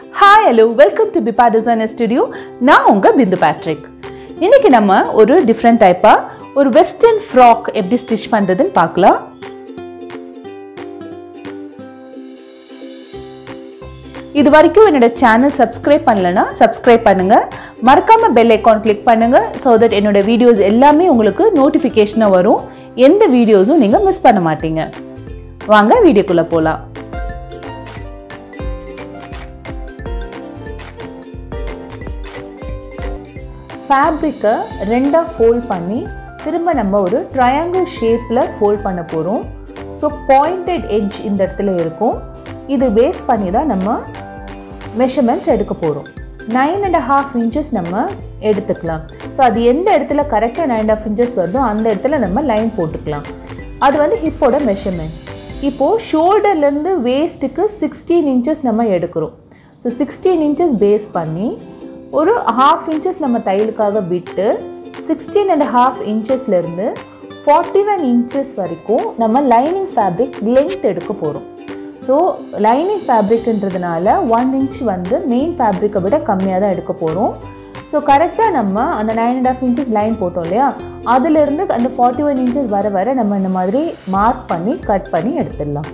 hi hello welcome to Biba designer studio நான் உங்கள் பிந்து Patrick இன்னைக்கு நம்ம ஒரு டிஃப்ரெண்ட் டைப்பாக ஒரு வெஸ்டர்ன் ஃப்ராக் எப்படி ஸ்டிச் பண்ணுறதுன்னு பார்க்கலாம் இது வரைக்கும் என்னோட சேனல் சப்ஸ்கிரைப் பண்ணலனா சப்ஸ்கிரைப் பண்ணுங்க மறக்காம பெல் ஐக்கான் கிளிக் பண்ணுங்க ஸோ தட் என்னோட வீடியோஸ் எல்லாமே உங்களுக்கு நோட்டிஃபிகேஷனாக வரும் எந்த வீடியோஸும் நீங்கள் மிஸ் பண்ண மாட்டீங்க வாங்க வீடியோக்குள்ளே போகலாம் ஃபேப்ரிக்கை ரெண்டாக ஃபோல்ட் பண்ணி திரும்ப நம்ம ஒரு ட்ரையாங்கிள் ஷேப்பில் ஃபோல்ட் பண்ண போகிறோம் ஸோ பாயிண்டட் எட்ஜ் இந்த இடத்துல இருக்கும் இது பேஸ் பண்ணி தான் நம்ம மெஷர்மெண்ட்ஸ் எடுக்க போகிறோம் நைன் அண்ட் ஹாஃப் இன்ச்சஸ் நம்ம எடுத்துக்கலாம் ஸோ அது எந்த இடத்துல கரெக்டாக நைன் ஹாஃப் இன்ச்சஸ் வருதோ அந்த இடத்துல நம்ம லைன் போட்டுக்கலாம் அது வந்து ஹிப்போட மெஷர்மெண்ட் இப்போது ஷோல்டர்லேருந்து வேஸ்ட்டுக்கு சிக்ஸ்டீன் இன்ச்சஸ் நம்ம எடுக்கிறோம் ஸோ சிக்ஸ்டீன் இன்ச்சஸ் பேஸ் பண்ணி ஒரு ஹாஃப் இன்ச்சஸ் நம்ம தையலுக்காக விட்டு சிக்ஸ்டீன் அண்ட் ஹாஃப் இன்ச்சஸ்லேருந்து ஃபார்ட்டி ஒன் இன்ச்சஸ் வரைக்கும் நம்ம லைனிங் ஃபேப்ரிக் லென்த் எடுக்க போகிறோம் ஸோ லைனிங் ஃபேப்ரிக்ன்றதுனால ஒன் இன்ச் வந்து மெயின் ஃபேப்ரிக்கை விட கம்மியாக தான் எடுக்க போகிறோம் ஸோ கரெக்டாக நம்ம அந்த nine and half inches line போட்டோம் இல்லையா அதுலேருந்து அந்த ஃபார்ட்டி ஒன் இன்ச்சஸ் வர வர நம்ம இந்த மாதிரி மார்க் பண்ணி கட் பண்ணி எடுத்துடலாம்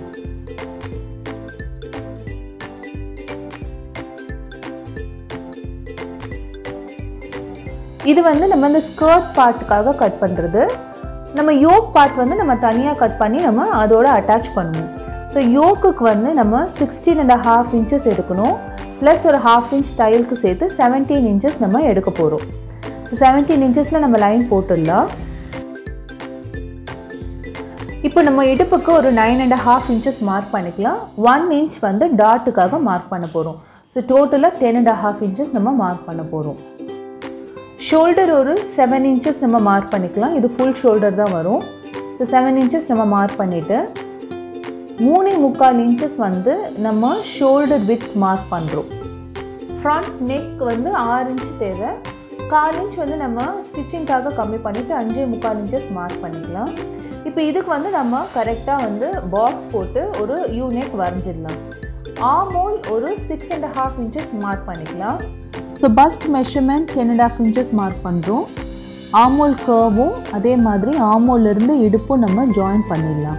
இது வந்து நம்ம இந்த ஸ்கர்ட் பார்ட்டுக்காக கட் பண்ணுறது நம்ம யோக் பார்ட் வந்து நம்ம தனியாக கட் பண்ணி நம்ம அதோட அட்டாச் பண்ணுவோம் ஸோ யோக்குக்கு வந்து நம்ம சிக்ஸ்டீன் அண்ட் ஹாஃப் இன்ச்சஸ் எடுக்கணும் ப்ளஸ் ஒரு ஹாஃப் இன்ச் தையலுக்கு சேர்த்து செவன்டீன் இன்ச்சஸ் நம்ம எடுக்க போகிறோம் ஸோ செவன்டீன் இன்ச்சஸில் நம்ம லைன் போட்டுடலாம் இப்போ நம்ம இடுப்புக்கு ஒரு nine and half inches mark பண்ணிக்கலாம் ஒன் இன்ச் வந்து டாட்டுக்காக மார்க் பண்ண போகிறோம் ஸோ டோட்டலாக டென் அண்ட் ஹாஃப் இன்ச்சஸ் நம்ம மார்க் பண்ண போகிறோம் ஷோல்டர் ஒரு செவன் இன்ச்சஸ் நம்ம மார்க் பண்ணிக்கலாம் இது ஃபுல் ஷோல்டர் தான் வரும் ஸோ செவன் இன்ச்சஸ் நம்ம மார்க் பண்ணிவிட்டு மூணு முக்கால் இன்ச்சஸ் வந்து நம்ம ஷோல்டர் வித் மார்க் பண்ணுறோம் ஃப்ரண்ட் நெக் வந்து ஆறு இன்ச் தேவை கால் இன்ச் வந்து நம்ம ஸ்டிச்சிங்காக கம்மி பண்ணிவிட்டு அஞ்சு முக்கால் இன்ச்சஸ் மார்க் பண்ணிக்கலாம் இப்போ இதுக்கு வந்து நம்ம கரெக்டாக வந்து பாக்ஸ் போட்டு ஒரு யூ நெக் வரைஞ்சிடலாம் ஆமோல் ஒரு six and half inches mark பண்ணிக்கலாம் so bust measurement ten and half inches mark பண்ணுறோம் ஆமோல் கர்வும் அதே மாதிரி ஆமோலேருந்து இடுப்பும் நம்ம ஜாயின் பண்ணிடலாம்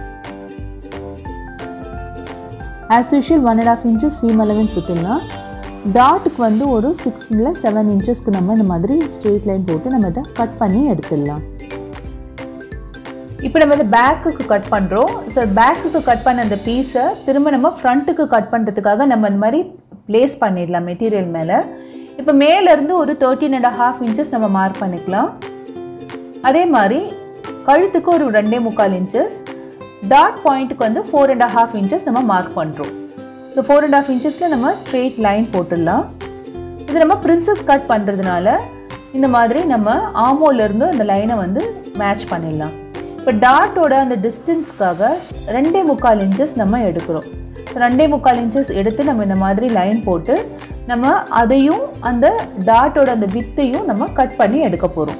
as usual one and half inches seam allowance விட்டுடலாம் டாட்டுக்கு வந்து ஒரு சிக்ஸ் இல்லை செவன் இன்ச்சஸ்க்கு நம்ம இந்த மாதிரி ஸ்ட்ரெயிட் லைன் போட்டு நம்ம இதை கட் பண்ணி எடுத்துடலாம் இப்போ நம்ம இந்த பேக்குக்கு கட் பண்ணுறோம் ஸோ பேக்குக்கு கட் பண்ண அந்த பீஸை திரும்ப நம்ம ஃப்ரண்ட்டுக்கு கட் பண்ணுறதுக்காக நம்ம இந்த மாதிரி ப்ளேஸ் பண்ணிடலாம் மெட்டீரியல் மேலே இப்போ மேலேருந்து ஒரு தேர்ட்டின் அண்ட் ஹாஃப் இன்ச்சஸ் நம்ம மார்க் பண்ணிக்கலாம் அதே மாதிரி கழுத்துக்கு ஒரு ரெண்டே முக்கால் இன்ச்சஸ் டாட் பாயிண்ட்டுக்கு வந்து ஃபோர் அண்ட் ஹாஃப் இன்ச்சஸ் நம்ம மார்க் பண்ணுறோம் ஸோ ஃபோர் அண்ட் ஹாஃப் இன்ச்சஸில் நம்ம ஸ்ட்ரெயிட் லைன் போட்டுடலாம் இது நம்ம பிரின்சஸ் கட் பண்ணுறதுனால இந்த மாதிரி நம்ம ஆமோலேருந்து அந்த லைனை வந்து மேட்ச் பண்ணிடலாம் இப்போ டாட்டோட அந்த டிஸ்டன்ஸ்க்காக ரெண்டே முக்கால் இன்ச்சஸ் நம்ம எடுக்கிறோம் ரெண்டே முக்கால் இன்ச்சஸ் எடுத்து நம்ம இந்த மாதிரி லைன் போட்டு நம்ம அதையும் அந்த டாட்டோட அந்த வித்தையும் நம்ம கட் பண்ணி எடுக்க போகிறோம்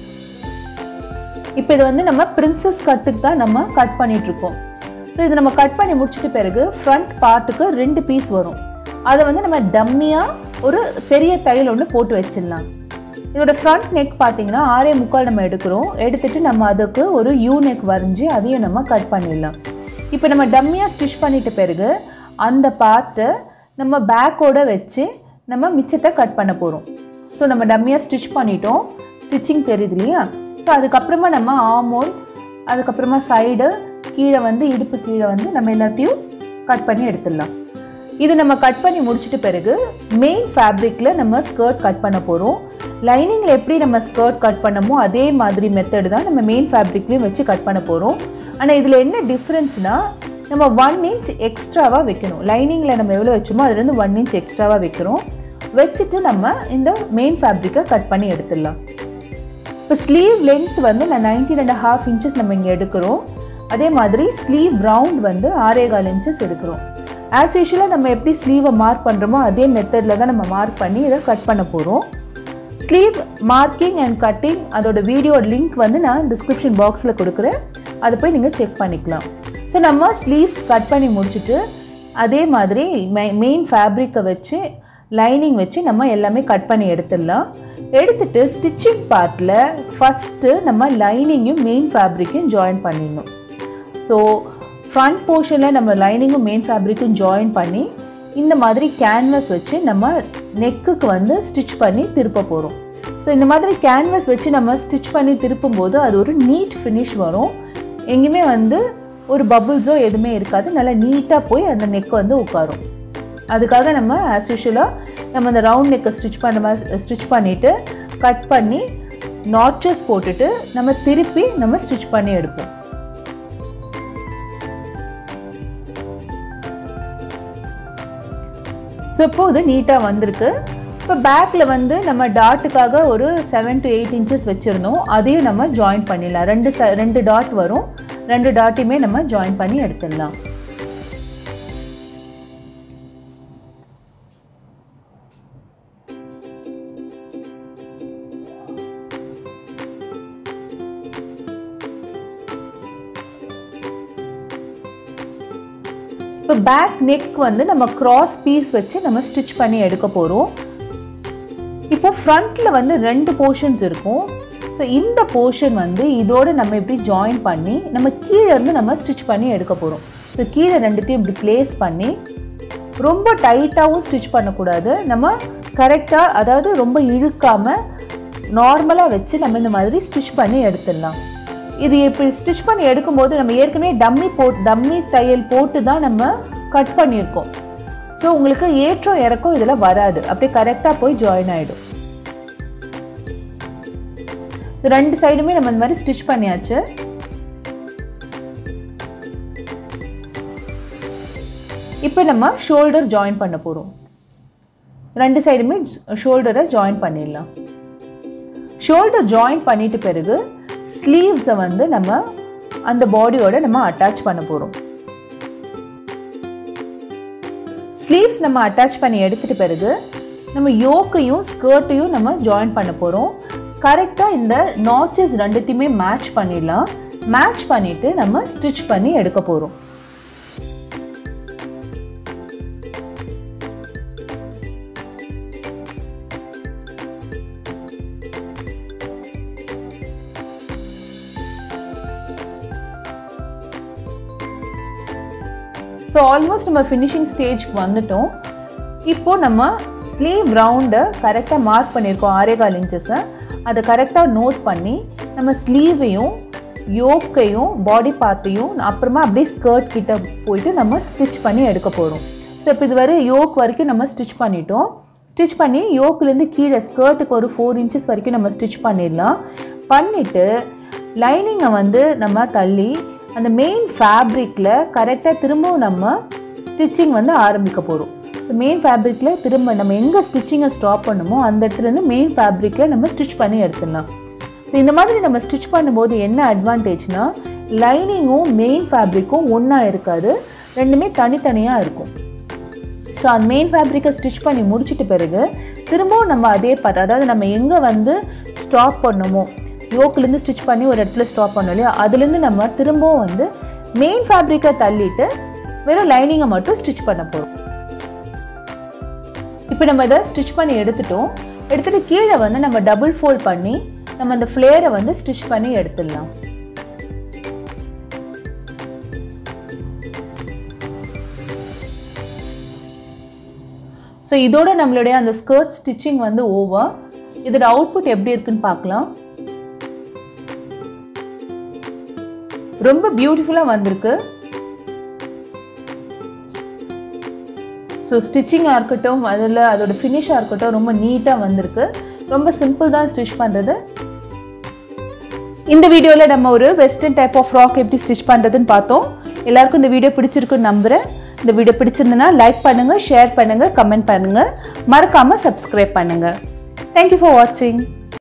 இப்போ இது வந்து நம்ம பிரின்சஸ் கட்டுக்கு தான் நம்ம கட் பண்ணிட்டு இருக்கோம் ஸோ இது நம்ம கட் பண்ணி முடிச்சிட்ட பிறகு ஃப்ரண்ட் பார்ட்டுக்கு ரெண்டு பீஸ் வரும் அதை வந்து நம்ம டம்மியாக ஒரு பெரிய தையல் ஒன்று போட்டு வச்சிடலாம் இதோட ஃப்ரண்ட் நெக் பார்த்தீங்கன்னா ஆறே முக்கால் நம்ம எடுக்கிறோம் எடுத்துட்டு நம்ம அதுக்கு ஒரு யூ நெக் வரைஞ்சி அதையும் நம்ம கட் பண்ணிடலாம் இப்போ நம்ம டம்மியாக ஸ்டிச் பண்ணிட்ட பிறகு அந்த பார்ட்டை நம்ம பேக்கோட வச்சு நம்ம மிச்சத்தை கட் பண்ண போகிறோம் ஸோ நம்ம டம்மியாக ஸ்டிச் பண்ணிட்டோம் ஸ்டிச்சிங் தெரியுது இல்லையா ஸோ அதுக்கப்புறமா நம்ம ஆமோல் அதுக்கப்புறமா சைடு கீழே வந்து இடுப்பு கீழே வந்து நம்ம எல்லாத்தையும் கட் பண்ணி எடுத்துடலாம் இது நம்ம கட் பண்ணி முடிச்சிட்ட பிறகு மெயின் ஃபேப்ரிக்கில் நம்ம ஸ்கர்ட் கட் பண்ண போகிறோம் லைனிங்கில் எப்படி நம்ம ஸ்கர்ட் கட் பண்ணமோ அதே மாதிரி மெத்தடு தான் நம்ம மெயின் ஃபேப்ரிக்லேயும் வச்சு கட் பண்ண போகிறோம் ஆனால் இதில் என்ன டிஃப்ரென்ஸ்னால் நம்ம ஒன் இன்ச் எக்ஸ்ட்ராவாக வைக்கணும் லைனிங்கில் நம்ம எவ்வளோ வச்சோமோ அதுலேருந்து ஒன் இன்ச் எக்ஸ்ட்ராவாக வைக்கிறோம் வச்சுட்டு நம்ம இந்த மெயின் ஃபேப்ரிக்கை கட் பண்ணி எடுத்துடலாம் இப்போ ஸ்லீவ் லென்த் வந்து நான் நைன்டீன் அண்ட் ஹாஃப் இன்ச்சஸ் நம்ம இங்கே எடுக்கிறோம் அதே மாதிரி ஸ்லீவ் ரவுண்ட் வந்து ஆறேகால் இன்ச்சஸ் எடுக்கிறோம் ஆஸ் யூஷுவலாக நம்ம எப்படி ஸ்லீவை மார்க் பண்ணுறோமோ அதே மெத்தடில் தான் நம்ம மார்க் பண்ணி இதை கட் பண்ண போகிறோம் ஸ்லீவ் மார்க்கிங் அண்ட் கட்டிங் அதோட வீடியோ லிங்க் வந்து நான் டிஸ்கிரிப்ஷன் பாக்ஸில் கொடுக்குறேன் அதை போய் நீங்கள் செக் பண்ணிக்கலாம் ஸோ நம்ம ஸ்லீவ்ஸ் கட் பண்ணி முடிச்சுட்டு அதே மாதிரி மெயின் ஃபேப்ரிக்கை வச்சு லைனிங் வச்சு நம்ம எல்லாமே கட் பண்ணி எடுத்துடலாம் எடுத்துட்டு ஸ்டிச்சிங் பார்ட்டில் ஃபஸ்ட்டு நம்ம லைனிங்கும் மெயின் ஃபேப்ரிக்கையும் ஜாயின் பண்ணிடணும் ஸோ ஃப்ரண்ட் போர்ஷனில் நம்ம லைனிங்கும் மெயின் ஃபேப்ரிக்கும் ஜாயின் பண்ணி இந்த மாதிரி கேன்வஸ் வச்சு நம்ம நெக்குக்கு வந்து ஸ்டிச் பண்ணி திருப்ப போகிறோம் ஸோ இந்த மாதிரி கேன்வஸ் வச்சு நம்ம ஸ்டிச் பண்ணி திருப்பும் போது அது ஒரு நீட் ஃபினிஷ் வரும் எங்கேயுமே வந்து ஒரு பபுள்ஸோ எதுவுமே இருக்காது நல்லா நீட்டாக போய் அந்த நெக் வந்து உட்காரும் அதுக்காக நம்ம ஆஸ் யூஷுவலாக நம்ம அந்த ரவுண்ட் நெக்கை ஸ்டிச் பண்ண மாதிரி ஸ்டிச் பண்ணிவிட்டு கட் பண்ணி நாட்சஸ் போட்டுட்டு நம்ம திருப்பி நம்ம ஸ்டிச் பண்ணி எடுப்போம் ஸோ இப்போ இது நீட்டாக வந்திருக்கு இப்போ பேக்கில் வந்து நம்ம டாட்டுக்காக ஒரு செவன் டு எயிட் இன்ச்சஸ் வச்சுருந்தோம் அதையும் நம்ம ஜாயின் பண்ணிடலாம் ரெண்டு ச ரெண்டு டாட் வரும் ரெண்டு டாட்டையுமே நம்ம ஜாயின் பண்ணி எடுத்துடலாம் இப்போ பேக் நெக் வந்து நம்ம கிராஸ் பீஸ் வச்சு நம்ம ஸ்டிச் பண்ணி எடுக்க போகிறோம் இப்போ ஃப்ரண்ட்டில் வந்து ரெண்டு போர்ஷன்ஸ் இருக்கும் ஸோ இந்த போர்ஷன் வந்து இதோடு நம்ம இப்படி ஜாயின் பண்ணி நம்ம கீழே இருந்து நம்ம ஸ்டிச் பண்ணி எடுக்க போகிறோம் ஸோ கீழே ரெண்டுத்தையும் இப்படி ப்ளேஸ் பண்ணி ரொம்ப டைட்டாகவும் ஸ்டிச் பண்ணக்கூடாது நம்ம கரெக்டாக அதாவது ரொம்ப இழுக்காமல் நார்மலாக வச்சு நம்ம இந்த மாதிரி ஸ்டிச் பண்ணி எடுத்துடலாம் இது இப்படி ஸ்டிச் பண்ணி எடுக்கும்போது நம்ம ஏற்கனவே டம்மி போட் டம்மி தையல் போட்டு தான் நம்ம கட் பண்ணியிருக்கோம் ஸோ உங்களுக்கு ஏற்றம் இறக்கம் இதில் வராது அப்படியே கரெக்டாக போய் ஜாயின் ஆகிடும் ரெண்டு சைடுமே நம்ம இந்த மாதிரி ஸ்டிச் பண்ணியாச்சு இப்போ நம்ம ஷோல்டர் ஜாயின் பண்ண போகிறோம் ரெண்டு சைடுமே ஷோல்டரை ஜாயின் பண்ணிடலாம் ஷோல்டர் ஜாயின் பண்ணிட்டு பிறகு ஸ்லீவ்ஸை வந்து நம்ம அந்த பாடியோட நம்ம அட்டாச் பண்ண போகிறோம் ஸ்லீவ்ஸ் நம்ம அட்டாச் பண்ணி எடுத்துட்டு பிறகு நம்ம யோக்கையும் ஸ்கர்ட்டையும் நம்ம ஜாயின் பண்ண போகிறோம் கரெக்டாக இந்த நாச்சஸ் ரெண்டுத்தையுமே மேட்ச் பண்ணிடலாம் மேட்ச் பண்ணிவிட்டு நம்ம ஸ்டிச் பண்ணி எடுக்க போகிறோம் ஸோ ஆல்மோஸ்ட் நம்ம ஃபினிஷிங் ஸ்டேஜ்க்கு வந்துட்டோம் இப்போ நம்ம ஸ்லீவ் ரவுண்டை கரெக்டாக மார்க் பண்ணியிருக்கோம் ஆரேகால் இன்ச்சஸை அதை கரெக்டாக நோட் பண்ணி நம்ம ஸ்லீவையும் யோக்கையும் பாடி பார்ட்டையும் அப்புறமா அப்படியே ஸ்கர்ட் கிட்ட போயிட்டு நம்ம ஸ்டிச் பண்ணி எடுக்க போகிறோம் ஸோ இப்போ இது வரை யோக் வரைக்கும் நம்ம ஸ்டிச் பண்ணிட்டோம் ஸ்டிச் பண்ணி யோக்லேருந்து கீழே ஸ்கர்ட்டுக்கு ஒரு ஃபோர் இன்ச்சஸ் வரைக்கும் நம்ம ஸ்டிச் பண்ணிடலாம் பண்ணிவிட்டு லைனிங்கை வந்து நம்ம தள்ளி அந்த மெயின் ஃபேப்ரிக்கில் கரெக்டாக திரும்பவும் நம்ம ஸ்டிச்சிங் வந்து ஆரம்பிக்க போகிறோம் ஸோ மெயின் ஃபேப்ரிக்கில் திரும்ப நம்ம எங்கே ஸ்டிச்சிங்கை ஸ்டாப் பண்ணுமோ அந்த இடத்துலேருந்து மெயின் ஃபேப்ரிக்கில் நம்ம ஸ்டிச் பண்ணி எடுத்துடலாம் ஸோ இந்த மாதிரி நம்ம ஸ்டிச் பண்ணும்போது என்ன அட்வான்டேஜ்னா லைனிங்கும் மெயின் ஃபேப்ரிக்கும் ஒன்றா இருக்காது ரெண்டுமே தனித்தனியாக இருக்கும் ஸோ அந்த மெயின் ஃபேப்ரிக்கை ஸ்டிச் பண்ணி முடிச்சிட்ட பிறகு திரும்பவும் நம்ம அதே பார்ட் அதாவது நம்ம எங்கே வந்து ஸ்டாப் பண்ணமோ யோக்குலேருந்து ஸ்டிச் பண்ணி ஒரு இடத்துல ஸ்டாப் பண்ணோம் இல்லையா அதுலேருந்து நம்ம திரும்பவும் வந்து மெயின் ஃபேப்ரிக்கை தள்ளிட்டு வெறும் லைனிங்கை மட்டும் ஸ்டிச் பண்ண போகிறோம் இப்போ நம்ம இதை ஸ்டிச் பண்ணி எடுத்துட்டோம் எடுத்துகிட்டு கீழே வந்து நம்ம டபுள் ஃபோல்ட் பண்ணி நம்ம அந்த ஃப்ளேரை வந்து ஸ்டிச் பண்ணி எடுத்துடலாம் ஸோ இதோட நம்மளுடைய அந்த ஸ்கர்ட் ஸ்டிச்சிங் வந்து ஓவர் இதோட அவுட்புட் எப்படி இருக்குன்னு பார்க்கலாம் ரொம்ப பியூட்டிஃபுல்லாக வந்திருக்கு ஸோ ஸ்டிச்சிங்காக இருக்கட்டும் அதில் அதோட ஃபினிஷாக இருக்கட்டும் ரொம்ப நீட்டாக வந்திருக்கு ரொம்ப சிம்பிள் தான் ஸ்டிச் பண்ணுறது இந்த வீடியோவில் நம்ம ஒரு வெஸ்டர்ன் டைப் ஆஃப் ஃப்ராக் எப்படி ஸ்டிச் பண்ணுறதுன்னு பார்த்தோம் எல்லாருக்கும் இந்த வீடியோ பிடிச்சிருக்குன்னு நம்புகிறேன் இந்த வீடியோ பிடிச்சிருந்ததுன்னா லைக் பண்ணுங்கள் ஷேர் பண்ணுங்கள் கமெண்ட் பண்ணுங்கள் மறக்காமல் சப்ஸ்கிரைப் பண்ணுங்கள் தேங்க்யூ ஃபார் வாட்சிங்